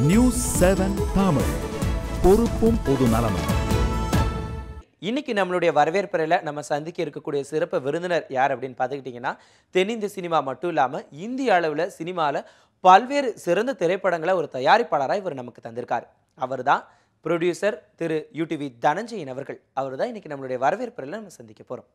News seven Tamil பொறுப்பும் பொது நலமும் இன்னைக்கு நம்மளுடைய வரவேற்பறையில் நம்ம சந்திக்க இருக்கக்கூடிய சிறப்பு விருந்தினர் யார் அப்படின்னு பார்த்துக்கிட்டிங்கன்னா தென்னிந்திய சினிமா மட்டும் இல்லாமல் இந்திய அளவில் சினிமாவில் பல்வேறு சிறந்த திரைப்படங்களை ஒரு தயாரிப்பாளராக இவர் நமக்கு தந்திருக்கார் அவர் தான் ப்ரொடியூசர் திரு யூடிவி தனஞ்சயன் அவர்கள் அவர் தான் இன்னைக்கு நம்மளுடைய வரவேற்பறையில் நம்ம சந்திக்க போகிறோம்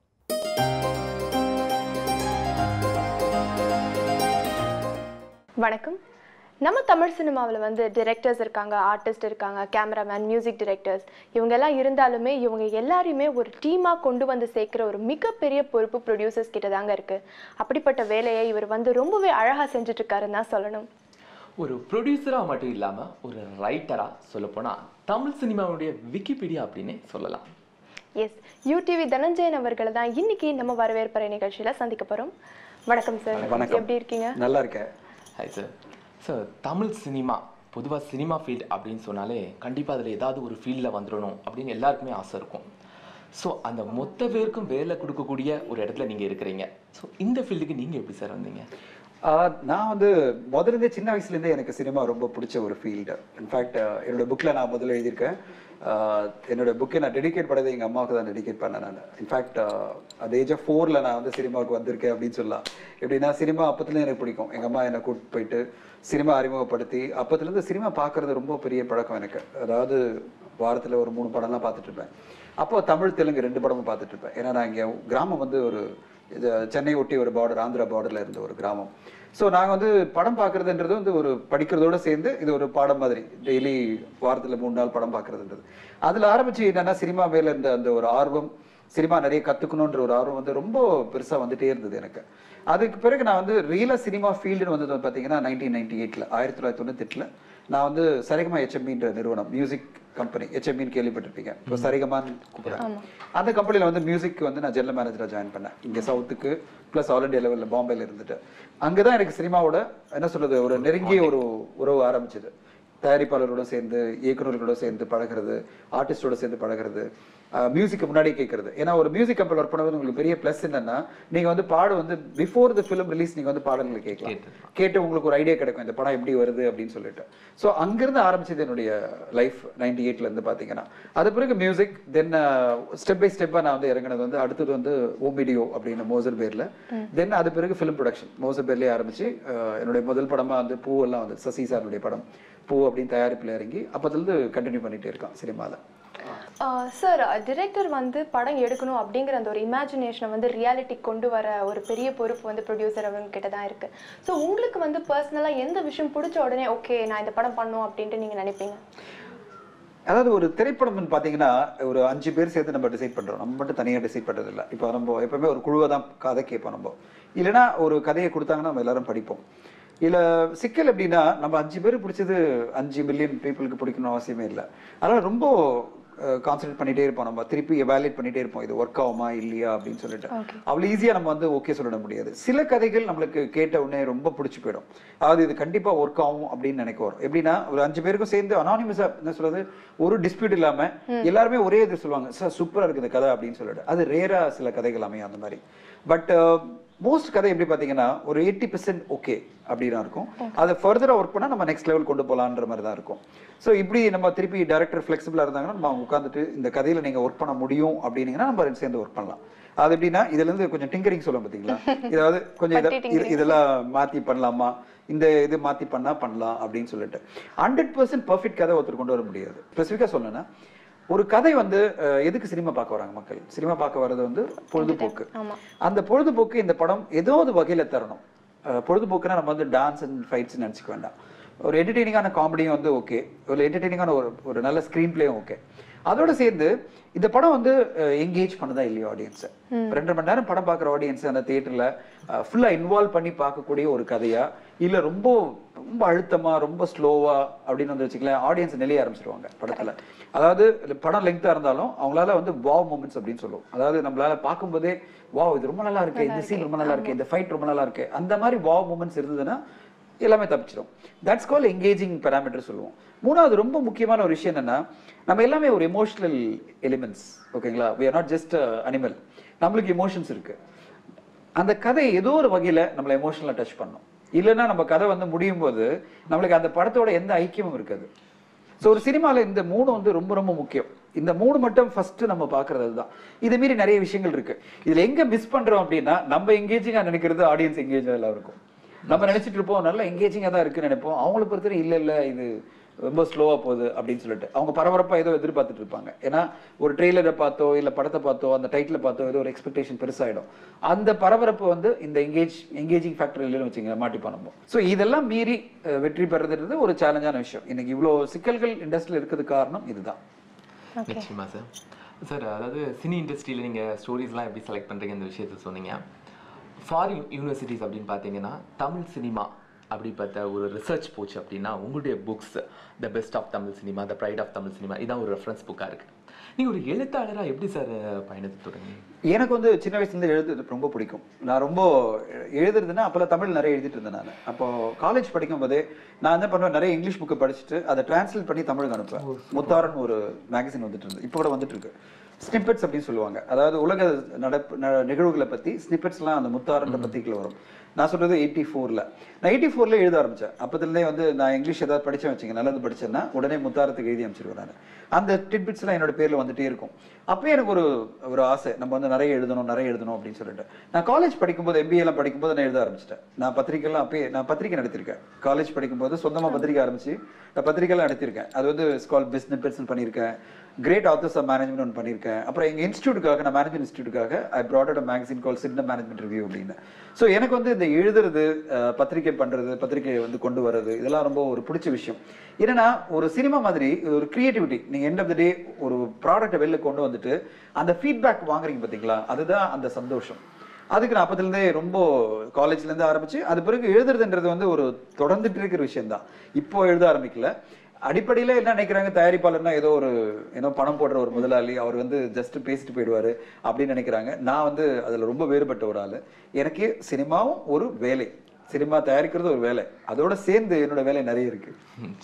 வணக்கம் நம்ம தமிழ் சினிமாவில் வந்து டிரெக்டர்ஸ் இருக்காங்க ஆர்டிஸ்ட் இருக்காங்க கேமராமேன் மியூசிக் டிரெக்டர்ஸ் இவங்க எல்லாம் இருந்தாலுமே இவங்க எல்லாரையுமே ஒரு டீமாக கொண்டு வந்து சேர்க்குற ஒரு மிகப்பெரிய பொறுப்பு ப்ரொடியூசர்ஸ் கிட்ட தாங்க இருக்கு அப்படிப்பட்ட வேலையை இவர் வந்து ரொம்பவே அழகாக செஞ்சுட்டு இருக்காருன்னு தான் சொல்லணும் ஒரு ப்ரொடியூசராக மட்டும் இல்லாமல் ஒரு ரைட்டராக சொல்லப்போனால் தமிழ் சினிமாவுடைய விக்கிபீடியா அப்படின்னே சொல்லலாம் எஸ் யூடிவி தனஞ்சயன் அவர்களை தான் இன்னைக்கு நம்ம வரவேற்பறை நிகழ்ச்சியில் சந்திக்க போகிறோம் வணக்கம் சார் வணக்கம். எப்படி இருக்கீங்க நல்லா இருக்கேன் hi sir sir Tamil cinema பொதுவாக சினிமா ஃபீல்ட் அப்படின்னு சொன்னாலே கண்டிப்பாக அதில் ஏதாவது ஒரு ஃபீல்டில் வந்துடணும் அப்படின்னு எல்லாருக்குமே ஆசை இருக்கும் ஸோ அந்த மொத்த பேருக்கும் வேலை கொடுக்கக்கூடிய ஒரு இடத்துல நீங்கள் இருக்கிறீங்க ஸோ இந்த ஃபீல்டுக்கு நீங்கள் எப்படி சார் வந்தீங்க ஆஹ் நான் வந்து முதல்ல இருந்தே சின்ன வயசுல இருந்தே எனக்கு சினிமா ரொம்ப பிடிச்ச ஒரு ஃபீல்டு இன்ஃபேக்ட் என்னோட புக்ல நான் முதல்ல எழுதியிருக்கேன் ஆஹ் என்னோட புக்கை நான் டெடிகேட் பண்ணதை எங்க அம்மாவுக்கு தான் டெடிகேட் பண்ணேன் நான் இன்ஃபேக்ட் அந்த ஏஜ் ஆஃப் ஃபோர்ல நான் வந்து சினிமாவுக்கு வந்திருக்கேன் அப்படின்னு சொல்லலாம் எப்படின்னா சினிமா அப்பத்துல எனக்கு பிடிக்கும் எங்க அம்மா என்னை கூட்டிட்டு போயிட்டு சினிமா அறிமுகப்படுத்தி அப்பத்துல இருந்து சினிமா பார்க்கறது ரொம்ப பெரிய பழக்கம் எனக்கு அதாவது வாரத்துல ஒரு மூணு படம்லாம் பார்த்துட்டு இருப்பேன் அப்போ தமிழ் தெலுங்கு ரெண்டு படமும் பார்த்துட்டு இருப்பேன் ஏன்னா நான் இங்க கிராமம் வந்து ஒரு இது சென்னை ஒட்டி ஒரு பார்டர் ஆந்திரா பார்டர்ல இருந்த ஒரு கிராமம் ஸோ நாங்கள் வந்து படம் பார்க்கறதுன்றது வந்து ஒரு படிக்கிறதோட சேர்ந்து இது ஒரு பாடம் மாதிரி டெய்லி வாரத்துல மூணு நாள் படம் பார்க்கறதுன்றது அதுல ஆரம்பிச்சு என்னன்னா சினிமா மேல இருந்த அந்த ஒரு ஆர்வம் சினிமா நிறைய கத்துக்கணுன்ற ஒரு ஆர்வம் வந்து ரொம்ப பெருசா வந்துட்டே இருந்தது எனக்கு அதுக்கு பிறகு நான் வந்து ரியலா சினிமா ஃபீல்டுன்னு வந்தது வந்து பார்த்தீங்கன்னா நைன்டீன் நைன்டி எயிட்ல ஆயிரத்தி தொள்ளாயிரத்தி தொண்ணூத்தெட்டுல நான் வந்து சரிகமா ஹெச்எம்பின்ற நிறுவனம் மியூசிக் கம்பெனி ஹெச்எம்பின்னு கேள்விப்பட்டிருப்பீங்க இப்போ சரிகமான்னு கூப்பிடுறேன் அந்த கம்பெனில வந்து மியூசிக் வந்து நான் ஜெனரல் மேனேஜரா ஜாயின் பண்ணேன் இங்க சவுத்துக்கு ப்ளஸ் ஆல் இண்டியா லெவலில் பாம்பேல இருந்துட்டு அங்கதான் எனக்கு சினிமாவோட என்ன சொல்றது ஒரு நெருங்கிய ஒரு உறவு ஆரம்பிச்சது தயாரிப்பாளரோட சேர்ந்து இயக்குநர்களோட சேர்ந்து பழகிறது ஆர்டிஸ்டோட சேர்ந்து பழகிறது மியூசிக்கு முன்னாடி கேட்கறது ஏன்னா ஒரு மியூசிக் கம்பெனி ஒர்க் பண்ணுறது உங்களுக்கு பெரிய ப்ளஸ் என்னன்னா நீங்க வந்து பாடு வந்து பிஃபோர் த ஃபிலிம் ரிலீஸ் நீங்க வந்து பாடல்களை கேட்கலாம் கேட்டு உங்களுக்கு ஒரு ஐடியா கிடைக்கும் இந்த படம் எப்படி வருது அப்படின்னு சொல்லிட்டு ஸோ அங்கிருந்து ஆரம்பிச்சது என்னுடைய லைஃப் நைன்டி எயிட்ல இருந்து பாத்தீங்கன்னா அது பிறகு மியூசிக் தென் ஸ்டெப் பை ஸ்டெப்பா நான் வந்து இறங்கினது வந்து அடுத்தது வந்து ஓம் வீடியோ அப்படின்னு மோசர் பேர்ல தென் அது பிறகு ஃபிலிம் ப்ரொடக்ஷன் மோசர் பேர்லயே ஆரம்பிச்சு அஹ், என்னுடைய முதல் படமா வந்து பூவெல்லாம் வந்து சசி சாருடைய படம் பூ அப்படின்னு தயாரிப்புல இறங்கி அப்போதுலேருந்து கண்டினியூ பண்ணிட்டே இருக்கான் சினிமால சார் டிரெக்டர் வந்து படம் எடுக்கணும் அப்படிங்கிற அந்த ஒரு இமேஜினேஷனை வந்து ரியாலிட்டி கொண்டு வர ஒரு பெரிய பொறுப்பு வந்து ப்ரொடியூசர் அவங்க கிட்ட தான் இருக்கு ஸோ உங்களுக்கு வந்து பர்சனலாக எந்த விஷயம் பிடிச்ச உடனே ஓகே நான் இந்த படம் பண்ணும் அப்படின்ட்டு நீங்க நினைப்பீங்க அதாவது ஒரு திரைப்படம்னு பாத்தீங்கன்னா ஒரு அஞ்சு பேர் சேர்த்து நம்ம டிசைட் பண்றோம் நம்ம மட்டும் தனியா டிசைட் பண்றது இல்ல இப்போ நம்ம எப்பவுமே ஒரு குழுவை தான் கதை கேட்போம் நம்ம இல்லைன்னா ஒரு கதையை கொடுத்தாங்கன்னா நம்ம எல்லாரும் படிப்போம் இல்ல சிக்கல் எப்படின்னா நம்ம அஞ்சு பேர் பிடிச்சது அஞ்சு மில்லியன் பீப்புளுக்கு பிடிக்கணும் அவசியமே இல்லை அதனால ரொம்ப கான்சன்ட்ரேட் பண்ணிட்டே இருப்போம் நம்ம திருப்பி எவாலுவேட் பண்ணிட்டே இருப்போம் இது ஒர்க் ஆகுமா இல்லையா அப்படின்னு சொல்லிட்டு அவ்வளவு ஈஸியா நம்ம வந்து ஓகே சொல்லிட முடியாது சில கதைகள் நம்மளுக்கு கேட்ட உடனே ரொம்ப பிடிச்சு போயிடும் அதாவது இது கண்டிப்பா ஒர்க் ஆகும் அப்படின்னு நினைக்க வரும் எப்படின்னா ஒரு அஞ்சு பேருக்கும் சேர்ந்து அனானிமஸா என்ன சொல்றது ஒரு டிஸ்பியூட் இல்லாம எல்லாருமே ஒரே இது சொல்லுவாங்க சார் சூப்பரா இருக்குது இந்த கதை அப்படின்னு சொல்லிட்டு அது ரேரா சில கதைகள் அமையும் அந்த மாதிரி பட் மோஸ்ட் கதை எப்படி பாத்தீங்கன்னா ஒரு எயிட்டி பெர்சென்ட் ஓகே அப்படின்னு இருக்கும் அதை ஃபர்தரா ஒர்க் பண்ணா நம்ம நெக்ஸ்ட் லெவல் கொண்டு போலான்ற மாதிரி தான் இருக்கும் ஸோ இப்படி நம்ம திருப்பி டேரக்டர் ஃபிளெக்சிபிளா இருந்தாங்கன்னா நம்ம அவங்க உட்காந்துட்டு இந்த கதையில நீங்க ஒர்க் பண்ண முடியும் அப்படின்னீங்கன்னா நம்ம ரெண்டு சேர்ந்து ஒர்க் பண்ணலாம் அது எப்படின்னா இதுல இருந்து கொஞ்சம் டிங்கரிங் சொல்லுவோம் பாத்தீங்களா இதாவது கொஞ்சம் இத- பட்டி இது- இதெல்லாம் மாத்தி பண்ணலாமா இந்த இது மாத்தி பண்ணா பண்ணலாம் அப்படின்னு சொல்லிட்டு ஹண்ட்ரட் பர்சன்ட் பர்ஃபெக்ட் கதை ஒருத்தர் கொண்டு வர முடியாது ஸ்பெசிஃபிக்கா சொல்லணும்னா ஒரு கதை வந்து அஹ், எதுக்கு சினிமா பார்க்க வராங்க மக்கள் சினிமா பார்க்க வர்றது வந்து பொழுதுபோக்கு ஆமா. அந்த பொழுதுபோக்கு இந்த படம் ஏதோ ஒரு வகையில தரணும் அஹ், பொழுதுபோக்குனா நம்ம வந்து டான்ஸ் அண்ட் ஃபைட்ஸ் நினைச்சுக்க வேண்டாம் ஒரு என்டர்டெய்னிங்கான காமெடியும் வந்து ஓகே ஒரு என்டர்டெய்னிங்கான ஒரு ஒரு நல்ல ஸ்க்ரீன் பிளேயும் ஓகே அதோட சேர்ந்து இந்த படம் வந்து என்கேஜ் பண்ணதா இல்லையோ ஆடியன்ஸை ரெண்டு மணி நேரம் படம் பார்க்குற ஆடியன்ஸ் அந்த தியேட்டர்ல ஃபுல்லா இன்வால்வ் பண்ணி பார்க்கக்கூடிய ஒரு கதையா இல்ல ரொம்ப ரொம்ப அழுத்தமா ரொம்ப ஸ்லோவா அப்படின்னு வந்து வச்சுக்கலாம் ஆடியன்ஸ் நிலைய ஆரம்பிச்சிருவாங்க படத்துல அதாவது இல்ல படம் லெங்க்தா இருந்தாலும் அவங்களால வந்து வாவ் மூமெண்ட்ஸ் அப்படின்னு சொல்லுவோம் அதாவது நம்மளால பார்க்கும்போதே வாவ் இது ரொம்ப நல்லா இருக்கு இந்த சீன் ரொம்ப நல்லா இருக்கு இந்த ஃபைட் ரொம்ப நல்லா இருக்கு அந்த மாதிரி வாவ் மூமெண்ட்ஸ் இருந்ததுன்னா எல்லாமே தப்பிச்சிடும் தட்ஸ் கால் எங்கேஜிங் பேராமீட்டர் சொல்லுவோம் மூணாவது ரொம்ப முக்கியமான ஒரு விஷயம் என்னன்னா நம்ம எல்லாமே ஒரு எமோஷனல் எலிமெண்ட்ஸ் ஓகேங்களா we are not just animal நம்மளுக்கு எமோஷன்ஸ் இருக்கு அந்த கதை ஏதோ ஒரு வகையில நம்மளை எமோஷனலா டச் பண்ணும் இல்லைன்னா நம்ம கதை வந்து முடியும் போது நம்மளுக்கு அந்த படத்தோட எந்த ஐக்கியமும் இருக்காது ஸோ ஒரு சினிமாவில் இந்த மூணு வந்து ரொம்ப ரொம்ப முக்கியம் இந்த மூணு மட்டும் ஃபர்ஸ்ட் நம்ம பார்க்கறது அதுதான் இது மீறி நிறைய விஷயங்கள் இருக்கு இதுல எங்க மிஸ் பண்றோம் அப்படின்னா நம்ம எங்கேஜிங்கா நினைக்கிறது ஆடியன்ஸ் எங்கேஜ் எல்லாம் இருக்கும் நம்ம நினைச்சிட்டு இருப்போம் நல்லா எங்கேஜிங்கா தான் இருக்குன்னு நினைப்போம் அவங்கள பொறுத்தவரை இல்ல இல்ல இது ரொம்ப ஸ்லோவா போகுது அப்படின்னு சொல்லிட்டு அவங்க பரபரப்பா ஏதோ எதிர்பார்த்துட்டு இருப்பாங்க ஏன்னா ஒரு ட்ரெய்லரை பார்த்தோ இல்ல படத்தை பார்த்தோ அந்த டைட்டில பார்த்தோ ஏதோ ஒரு எக்ஸ்பெக்டேஷன் பெருசாயிடும் அந்த பரபரப்பு வந்து இந்த எங்கேஜ் எங்கேஜிங் ஃபேக்டர் இல்லைன்னு வச்சுங்க மாட்டிப்போம் நம்ம ஸோ இதெல்லாம் மீறி அஹ், வெற்றி பெறதுன்றது ஒரு சேலஞ்சான விஷயம் இன்னைக்கு இவ்வளோ சிக்கல்கள் இண்டஸ்ட்ரியில் இருக்கிறதுக்கு காரணம் இதுதான் நிச்சயமா சார் சார் அதாவது சினி இண்டஸ்ட்ரியில் நீங்கள் ஸ்டோரிஸ்லாம் எப்படி செலக்ட் பண்ணுறீங்க இந்த விஷயத்தை சொன்னீங்க ஃபாரின் யூனிவர்சிட்டிஸ் அப்படின்னு பார்த்தீங்கன்னா தமிழ் சினிமா அப்படிப்பட்ட ஒரு ரிசர்ச் போச்சு அப்படின்னா உங்களுடைய books the best of Tamil cinema the pride of Tamil cinema இதான் ஒரு ரெஃபரன்ஸ் புக்காக இருக்குது நீங்கள் ஒரு எழுத்தாளராக எப்படி சார் பயணத்தை தொடங்கி எனக்கு வந்து சின்ன வயசுல இருந்து எழுதுறது ரொம்ப பிடிக்கும் நான் ரொம்ப எழுதுறதுன்னா அப்போல்லாம் தமிழ் நிறைய எழுதிட்டு இருந்தேன் நான் அப்போ காலேஜ் படிக்கும் போதே நான் என்ன பண்ணுவேன் நிறைய இங்கிலீஷ் புக்கை படிச்சுட்டு அதை டிரான்ஸ்லேட் பண்ணி தமிழுக்கு அனுப்புவேன் முத்தாரன் ஒரு மேகசின் வந்துட்டு இருந்தது இப்போ கூட வந்துட்டு இருக்கு ஸ்னிப்பெட்ஸ் அப்படின்னு சொல்லுவாங்க அதாவது உலக நடப்பு ந- நிகழ்வுகளை பத்தி ஸ்னிப்பெட்ஸ்லாம் அந்த முத்தாரன்ற பத்திரிக்கையில் வரும் நான் சொல்றது எயிட்டி ஃபோர்ல நான் எயிட்டி ஃபோர்ல எழுத ஆரம்பிச்சேன் அப்பத்துலேருந்தே வந்து நான் இங்கிலீஷ் ஏதாவது படிச்சேன் வச்சுங்க நல்லது படிச்சேன்னா உடனே முத்தாரத்துக்கு எழுதி அமைச்சிருவேன் நான் அந்த டிட்பிட்ஸ்லாம் என்னோட பேர்ல வந்துட்டே இருக்கும் அப்பயே எனக்கு ஒரு ஒரு ஆசை நம்ம வந்து நிறைய எழுதணும் நிறைய எழுதணும் அப்படின்னு சொல்லிட்டு நான் காலேஜ் படிக்கும்போது MBA எல்லாம் படிக்கும்போது நான் எழுத ஆரம்பிச்சிட்டேன் நான் பத்திரிக்கைலாம் அப்பயே நான் பத்திரிக்கை நடத்திருக்கேன் காலேஜ் படிக்கும்போது சொந்தமா பத்திரிக்கை ஆரம்பிச்சு நான் பத்திரிக்கைலாம் நடத்திருக்கேன் அது வந்து ஸ்கால் பிஸ்னஸ் பண்ணியிருக்கேன் கிரேட் ஆத்தர்ஸ் ஆஃப் மேனேஜ்மெண்ட் ஒன்று பண்ணியிருக்கேன் அப்புறம் எங்கள் இன்ஸ்டியூட்டுக்காக நான் மேனேஜ்மெண்ட் இன்ஸ்டியூட்டுக்காக I brought out a magazine call சிட்ன மேனேஜ்மெண்ட் ரிவ்யூ அப்படின்னு ஸோ எனக்கு வந்து இந்த எழுதுறது அஹ், பத்திரிக்கை பண்ணுறது பத்திரிக்கையை வந்து கொண்டு வர்றது இதெல்லாம் ரொம்ப ஒரு பிடிச்ச விஷயம் என்னன்னா ஒரு சினிமா மாதிரி இது ஒரு கிரியேட்டிவிட்டி நீங்கள் எண்ட் ஆஃப் த டே ஒரு ப்ராடக்ட்டை வெளில கொண்டு வந்துட்டு அந்த ஃபீட்பேக் வாங்குறீங்க பார்த்தீங்களா அதுதான் அந்த சந்தோஷம் அதுக்கு நான் அப்பத்துலேருந்தே ரொம்ப காலேஜ்லேருந்து ஆரம்பிச்சு அது பிறகு எழுதுறதுன்றது வந்து ஒரு தொடர்ந்துட்டு இருக்கிற விஷயம் தான் இப்போ எழுத ஆரம்பிக்கல அடிப்படையில என்ன நினைக்கிறாங்க தயாரிப்பாளர்னா ஏதோ ஒரு ஏதோ பணம் போடுற ஒரு முதலாளி அவர் வந்து ஜஸ்ட் பேசிட்டு போயிடுவாரு அப்படின்னு நினைக்கிறாங்க நான் வந்து அதுல ரொம்ப வேறுபட்ட ஒரு ஆளு எனக்கு சினிமாவும் ஒரு வேலை சினிமா தயாரிக்கிறது ஒரு வேலை அதோட சேர்ந்து என்னோட வேலை நிறைய இருக்கு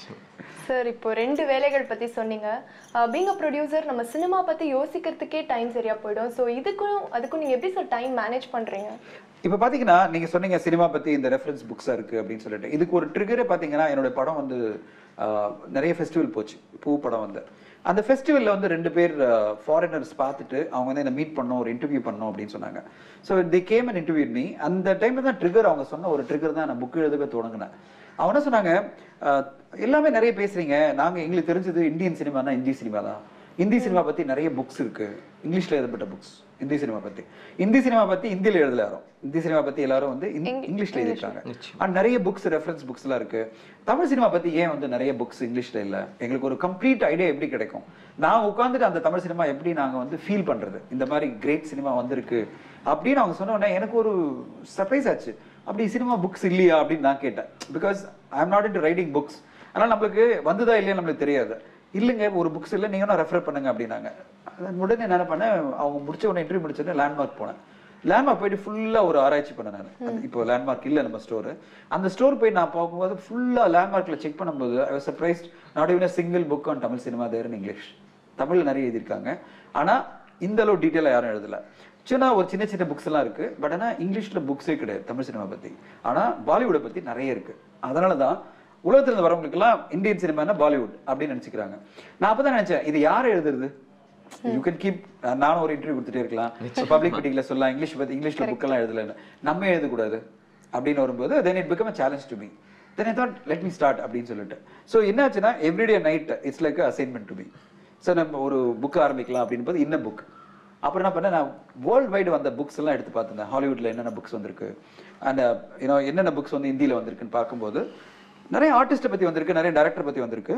சார் இப்போ ரெண்டு வேலைகள் பத்தி சொன்னீங்க பீங் அ ப்ரொடியூசர் நம்ம சினிமா பத்தி யோசிக்கிறதுக்கே டைம் சரியா போயிடும் ஸோ இதுக்கும் அதுக்கும் நீங்க எப்படி சார் டைம் மேனேஜ் பண்றீங்க இப்போ பார்த்தீங்கன்னா நீங்கள் சொன்னீங்க சினிமா பற்றி இந்த ரெஃபரன்ஸ் புக்ஸாக இருக்குது அப்படின்னு சொல்லிட்டு இதுக்கு ஒரு ட்ரிகரே பார்த்தீங்கன்னா என்னோட படம் வந்து ஆஹ், நிறைய ஃபெஸ்டிவல் போச்சு பூ படம் வந்து அந்த ஃபெஸ்டிவலில் வந்து ரெண்டு பேர் ஃபாரினர்ஸ் பார்த்துட்டு அவங்க வந்து என்னை மீட் பண்ணோம் ஒரு இன்டர்வியூ பண்ணோம் அப்படின்னு சொன்னாங்க so the game and interview me அந்த டைமில் தான் ட்ரிகர் அவங்க சொன்ன ஒரு ட்ரிகர் தான் நான் புக் எழுதவே தொடங்கினேன் அவங்க என்ன சொன்னாங்க ஆஹ், எல்லாமே நிறைய பேசுறீங்க நாங்கள் எங்களுக்கு தெரிஞ்சது இந்தியன் சினிமானா இந்தி சினிமா தான் இந்தி சினிமா பத்தி நிறைய புக்ஸ் இருக்கு இங்கிலீஷ்ல எழுதப்பட்ட புக்ஸ் இந்தி சினிமா பத்தி இந்தி சினிமா பத்தி இந்தியில எழுதல யாரும் இந்தி சினிமா பத்தி எல்லாரும் வந்து இந்- இங்கிலீஷ்ல எழுதிருக்காங்க அண்ட் நிறைய புக்ஸ் ரெஃபரன்ஸ் புக்ஸ் எல்லாம் இருக்கு தமிழ் சினிமா பத்தி ஏன் வந்து நிறைய புக்ஸ் இங்கிலீஷ்ல இல்ல எங்களுக்கு ஒரு கம்ப்ளீட் ஐடியா எப்படி கிடைக்கும் நான் உட்காந்துட்டு அந்த தமிழ் சினிமா எப்படி நாங்க வந்து ஃபீல் பண்றது இந்த மாதிரி கிரேட் சினிமா வந்திருக்கு அப்படின்னு அவங்க சொன்ன உடனே எனக்கு ஒரு சர்ப்ரைஸ் ஆச்சு அப்படி சினிமா புக்ஸ் இல்லையா அப்படின்னு நான் கேட்டேன் because I am not in writing books ஆனால் நம்மளுக்கு வந்ததா இல்லையா நம்மளுக்கு தெரியாது இல்லைங்க ஒரு புக்ஸ் இல்லை நீங்க ரெஃபர் பண்ணுங்க அப்படின்னாங்க அதன் உடனே என்ன பண்ணேன் அவங்க முடிச்ச உடனே இன்டர்வியூ முடிச்சோடனே லேண்ட்மார்க் போனேன் லேண்ட்மார்க் போயிட்டு ஃபுல்லா ஒரு ஆராய்ச்சி பண்ணேன் நான் இப்போ லேண்ட்மார்க் இல்ல நம்ம ஸ்டோர் அந்த ஸ்டோர் போய் நான் பார்க்கும்போது ஃபுல்லா லேண்ட்மார்க்ல செக் பண்ணும்போது I was surprised not even a single book on Tamil cinema there in English தமிழ்ல நிறைய எழுதியிருக்காங்க ஆனா இந்த அளவு டீட்டெயிலாக யாரும் எழுதல சின்ன ஒரு சின்ன சின்ன புக்ஸ் எல்லாம் இருக்கு பட் ஆனா இங்கிலீஷ்ல புக்ஸே கிடையாது தமிழ் சினிமா பத்தி ஆனா பாலிவுட்டை பத்தி நிறைய இருக்கு அதனால தான் உலகத்துல இருந்து வரவங்களுக்குலாம் இந்தியன் சினிமானா பாலிவுட் அப்படின்னு நினைச்சுக்கிறாங்க நான் அப்பதான் நினைச்சேன் இது யார் எழுதுறது யூ கேன் கீப் நானும் ஒரு இன்டர்வியூ கொடுத்துட்டே இருக்கலாம் பப்ளிக் மீட்டிங்ல சொல்லலாம் இங்கிலீஷ் பத்தி இங்கிலீஷ்ல புக் எல்லாம் எழுதலன்னு நம்ம எழுதக்கூடாது அப்படின்னு வரும்போது then it become challenge to me then I thought let me start அப்படின்னு சொல்லிட்டு ஸோ என்னாச்சுன்னா everyday night it's like assignment to me so நம்ம ஒரு புக் ஆரம்பிக்கலாம் அப்படின்னு போது இன்ன புக் அப்புறம் என்ன பண்ணேன் நான் வேர்ல்டு வைடு வந்த புக்ஸ் எல்லாம் எடுத்து பார்த்துருந்தேன் ஹாலிவுட்ல என்னென்ன புக்ஸ் வந்திருக்கு அண்ட் யூனோ என்னென்ன புக்ஸ் வந்து இந்தியில வந்திருக்குன்னு பார்க்கும்போது நிறைய ஆர்டிஸ்ட்டை பத்தி வந்திருக்கு நிறைய டேரக்டர் பத்தி வந்திருக்கு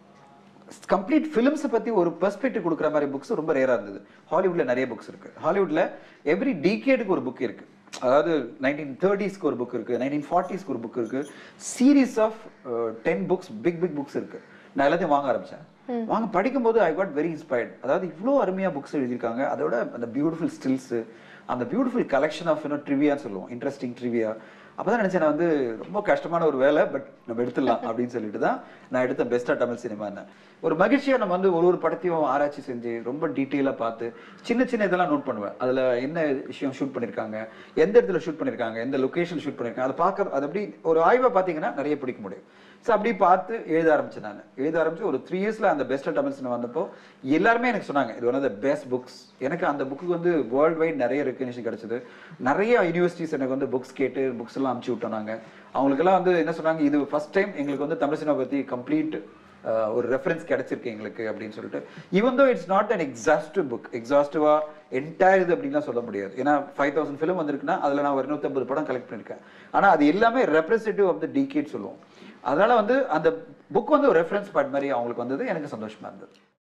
கம்ப்ளீட் ஃபிலிம்ஸை பத்தி ஒரு பெர்ஸ்பெக்டிவ் கொடுக்குற மாதிரி புக்ஸ் ரொம்ப ரேரா இருந்தது ஹாலிவுட்ல நிறைய புக்ஸ் இருக்கு ஹாலிவுட்ல எவ்ரி டீகேடுக்கு ஒரு புக் இருக்கு அதாவது நைன்டீன் தேர்ட்டிஸ்க்கு ஒரு புக் இருக்கு நைன்டீன் ஃபார்ட்டிஸ்க்கு ஒரு புக் இருக்கு series of ten books big big books இருக்கு நான் எல்லாத்தையும் வாங்க ஆரம்பிச்சேன் வாங்க படிக்கும்போது ஐ காட் வெரி இன்ஸ்பயர்ட் அதாவது இவ்வளோ அருமையா புக்ஸ் எழுதியிருக்காங்க அதோட அந்த பியூட்டிஃபுல் ஸ்டில்ஸ் அந்த பியூட்டிஃபுல் கலெக்ஷன் ஆஃப் யூனோ ட்ரிவியான்னு சொல்லுவோம் இன்ட்ரெஸ்டிங் ட்ரிவியா அப்போ தான் நினச்சேன் நான் வந்து ரொம்ப கஷ்டமான ஒரு வேலை பட் நம்ம எடுத்துடலாம் அப்படின்னு சொல்லிட்டு தான் நான் எடுத்த பெஸ்ட்டாக தமிழ் சினிமான்னு ஒரு மகிழ்ச்சியாக நம்ம வந்து ஒரு ஒரு படத்தையும் ஆராய்ச்சி செஞ்சு ரொம்ப டீட்டெயிலாக பார்த்து சின்ன சின்ன இதெல்லாம் நோட் பண்ணுவேன் அதில் என்ன விஷயம் ஷூட் பண்ணியிருக்காங்க எந்த இடத்துல ஷூட் பண்ணியிருக்காங்க எந்த லொக்கேஷன் ஷூட் பண்ணியிருக்காங்க அதை பார்க்க அது அப்படி ஒரு ஆய்வை பார்த்தீங்கன்னா நிறைய பிடிக்க முடியும் ஸோ அப்படி பார்த்து எழுத ஆரம்பிச்சேன் நான் எழுத ஆரம்பிச்சு ஒரு த்ரீ இயர்ஸில் அந்த பெஸ்ட்டாக தமிழ் சினிமா வந்தப்போ எல்லாருமே எனக்கு சொன்னாங்க இது one of the best books எனக்கு அந்த புக்கு வந்து வேர்ல்டு வைட் நிறைய ரெக்கக்னிஷன் கிடைச்சது நிறைய யூனிவர்சிட்டிஸ் எனக்கு வந்து புக்ஸ் கேட்டு புக்ஸ் எல்லாம் அனுப்பிச்சு விட்டோம் நாங்கள் அவங்களுக்கெல்லாம் வந்து என்ன சொன்னாங்க இது ஃபர்ஸ்ட் டைம் எங்களுக்கு வந்து தமிழ் சினிமா பற்றி கம்ப்ளீட் ஒரு ரெஃபரன்ஸ் கிடைச்சிருக்கு எங்களுக்கு அப்படின்னு சொல்லிட்டு even though it's not an exhaustive book எக்ஸாஸ்டிவா என்டையர் இது அப்படின்லாம் சொல்ல முடியாது ஏன்னா ஃபைவ் தௌசண்ட் ஃபிலிம் வந்திருக்குன்னா அதில் நான் ஒரு நூற்றம்பது படம் கலெக்ட் பண்ணியிருக்கேன் ஆனால் அது எல்லாமே ரெப்ரஸன்டேட்டிவ் ஆஃப் த டிகேட் சொல்லுவோம் அதனால வந்து அந்த புக் வந்து ஒரு ரெஃபரன்ஸ் பார்ட் மாதிரி அவங்களுக்கு வந்தது எனக்கு சந்தோஷமா இருந்தது